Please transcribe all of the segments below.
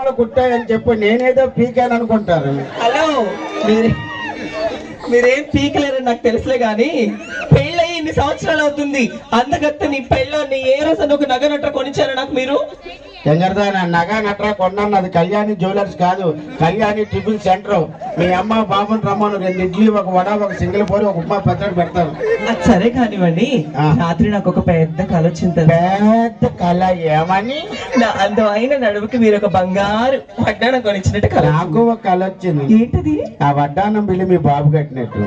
దోమలు కుట్టాయని చెప్పి నేనేదో పీకాను అనుకుంటారు హలో మీరు మీరేం పీకలేరని నాకు తెలుసులే గాని పెళ్ళయి ఇన్ని సంవత్సరాలు అవుతుంది అందగత్త నీ పెళ్ళాన్ని ఏ రోజు ఒక నగ నట్ర కొనిచ్చారు నాకు మీరు ఎంగరదా నా నగ నట్రా కొన్నాను అది కళ్యాణి జ్యువెలర్స్ కాదు కళ్యాణి టిఫిన్ సెంటర్ మీ అమ్మ బాబుని రమ్మను రెండు ఇడ్లీ ఒక వడ ఒక సింగిల్ పోరి ఒక ఉప్మా పచ్చడి పెడతారు అది సరే కానివ్వండి ఆ. రాత్రి నాకు ఒక పెద్ద కళ వచ్చింది తెలుసా? పెద్ద కళ ఏమని నా అందమైన నడుముకి మీరు ఒక బంగారు పడ్డాను కొనిచ్చినట్టు కళ నాకు ఒక కళ వచ్చింది ఏంటది ఆ వడ్డానం బిల్లు మీ బాబు కట్టినట్టు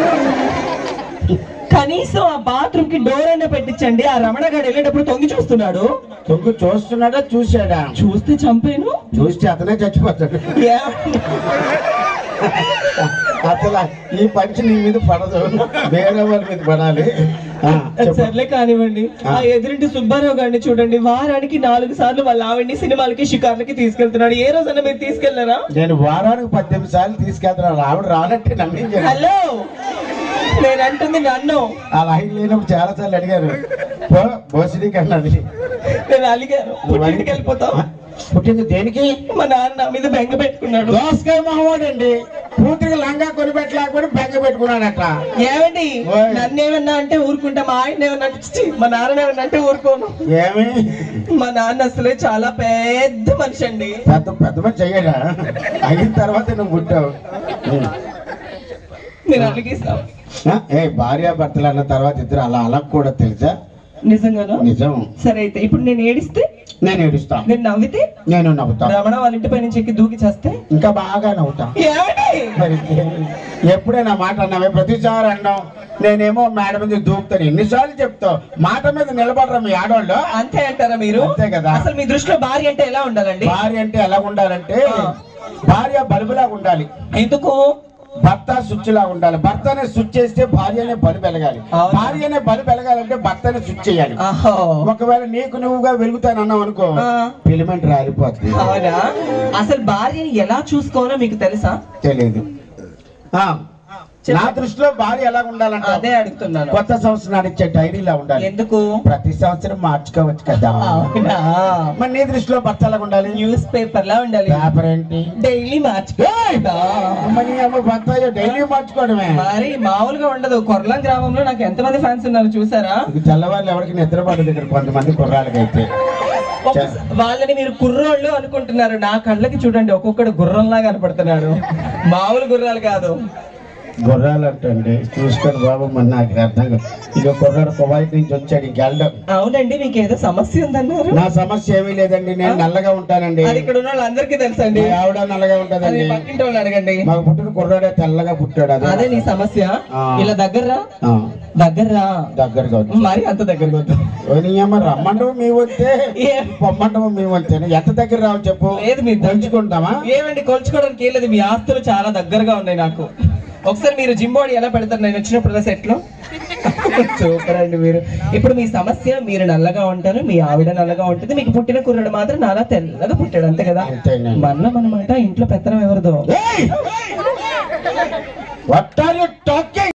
కనీసం ఆ బాత్రూమ్ కి డోర్ అయినా పెట్టించండి ఆ రమణ గారు వెళ్ళేటప్పుడు తొంగి చూస్తున్నాడు తొంగు చూస్తున్నాడా చూశాడా చూస్తే చంపేను చూస్తే అతనే చచ్చిపోతాడు ఏమండి? అసలు ఈ పంచి నీ మీద పడదు వేరే వాళ్ళ మీద పడాలి ఆ, చెప్పు. సర్లే కానివ్వండి ఆ. ఆ ఎదురింటి సుబ్బారావు గారిని చూడండి వారానికి నాలుగు సార్లు వాళ్ళ ఆవిడ్ని సినిమాలకి షికార్లకి తీసుకెళ్తున్నాడు ఏ రోజైనా మీరు తీసుకెళ్లారా నేను వారానికి పద్దెనిమిది సార్లు తీసుకెళ్తున్నాను ఆవిడ రానట్టే నమ్మించాను హలో నేను అంటుంది నన్ను ఆ లైన్ లేనప్పుడు చాలా సార్లు అడిగారు పో బోసిడీకి అన్నది నేను అలిగాను పుట్టింటికి వెళ్ళిపోతాం పుట్టింది దేనికి మా నాన్న నా మీద బెంగ పెట్టుకున్నాడు దోసకాయ మహమ్మడండి కూతురికి లంగా కొని పెట్టలేకపోతే బెంగ పెట్టుకున్నాడట ఏమండి ఓయ్. నన్ను ఏమన్నా అంటే ఊరుకుంటా మా ఆయన ఏమన్నా అంటే ఛీ, మా నాన్న ఏమన్నా అంటే ఊరుకోను ఏమి మా నాన్న అసలే చాలా పెద్ద మనిషి అండి పెద్ద పెద్ద మంది చెయ్యడా అయిన తర్వాత నువ్వు పుట్టావు నేను అలిగిస్తాం ఆ, ఏ భార్య భర్తలు అన్న తర్వాత ఇద్దరు అలా అలా కూడా తెలుసా నిజంగానా నిజం సరే అయితే ఇప్పుడు నేను ఏడిస్తే నేను ఏడుస్తా నేను నవ్వితే నేను నవ్వుతా రమణ వాళ్ళ ఇంటి పై నుంచి ఎక్కి దూకి చేస్తే ఇంకా బాగా నవ్వుతా ఏమండి మరి ఎప్పుడైనా మాట అన్నావే ప్రతిసారి అన్నావు నేనేమో మేడ మీద దూకుతాను ఎన్నిసార్లు చెప్తావు మాట మీద నిలబడరా మీ ఆడవాళ్ళు అంతే అంటారా మీరు అంతే కదా. అసలు మీ దృష్టిలో భార్య అంటే ఎలా ఉండాలండి భార్య అంటే ఎలా ఉండాలంటే ఆ. భార్య బలుబులాగా ఉండాలి ఎందుకు భర్త స్విచ్ లాగా ఉండాలి భర్తనే స్విచ్ చేస్తే భార్యనే బలు వెలగాలి అవునా? భార్యనే బలు వెలగాలంటే భర్తనే స్విచ్ చేయాలి ఆహో ఒకవేళ నీకు నువ్వుగా వెలుగుతాను అన్నావు అనుకో ఆ. ఫిలిమెంట్ రాలిపోతుంది అవునా అసలు భార్యని ఎలా చూసుకోవాలో మీకు తెలుసా తెలియదు ఆ, నా దృష్టిలో భార్య ఎలా ఉండాలంటే అదే అడుగుతున్నాను కొత్త సంవత్సరం నడిచే డైరీలా ఉండాలి ఎందుకు ప్రతి సంవత్సరం మార్చుకోవచ్చు కదా అవునా మరి నీ దృష్టిలో భర్త ఎలా ఉండాలి న్యూస్ పేపర్ లా ఉండాలి పేపర్ ఏంటి డైలీ మార్చుకుంటా మరి అమ్మ భర్త డైలీ మార్చుకోవడమే మరి మామూలుగా ఉండదు కొర్లం గ్రామంలో నాకు ఎంతమంది ఫ్యాన్స్ ఉన్నారు చూసారా ఇది తెల్లవాళ్ళు ఎవరికి నిద్ర పడదు ఇక్కడ కొంతమంది కుర్రాళ్ళకైతే ఒక్కస- వాళ్ళని మీరు కుర్రోళ్ళు అనుకుంటున్నారు నా కళ్ళకి చూడండి ఒక్కొక్కడు గుర్రంలా కనపడుతున్నాడు మామూలు గుర్రాలు కాదు గుర్రాలు అంటండి చూసుకొని బాబు మన నాకు అర్థం కాదు ఇక కుర్రాడు కువైట్ నుంచి వచ్చాడు ఇంకెళ్ళడం అవునండి మీకు ఏదో సమస్య ఉందన్నారు నా సమస్య ఏమీ లేదండి నేను నల్లగా ఉంటానండి అది ఇక్కడ ఉన్న వాళ్ళందరికీ తెలుసండి మా ఆవిడ నల్లగా అది ఉంటదండి పక్కింటి వాళ్ళు అడగండి మాకు పుట్టిన కుర్రాడే తెల్లగా పుట్టాడు అదే అదే నీ సమస్య ఆ. ఇలా దగ్గర్రా ఆ, దగ్గర్రా దగ్గరగా వచ్చి మరి అంత దగ్గరకు వద్దు ఓ నీ అమ్మ రమ్మంటవు మీ వస్తే ఏ- పొమ్మంటవు మీ వస్తే ఎంత దగ్గర రావు చెప్పు లేదు మీ దగ్గర- పంచుకుంటామా ఏమండి కొలుచుకోవడానికి ఏం లేదు మీ ఆస్తులు చాలా దగ్గరగా ఉన్నాయి నాకు ఒకసారి మీరు జిమ్ బాడీ ఎలా పెడతారు నేను వచ్చినప్పుడు సెట్ లో సూపర్ అండి మీరు ఇప్పుడు మీ సమస్య మీరు నల్లగా ఉంటారు మీ ఆవిడ నల్లగా ఉంటుంది మీకు పుట్టిన కుర్రాడు మాత్రం నాలా తెల్లగా పుట్టాడు అంతే కదా అంతేనండి. మన్నం అనమాట ఇంట్లో పెత్తనం ఎవరిదో వాట్ ఆర్ యు టాకింగ్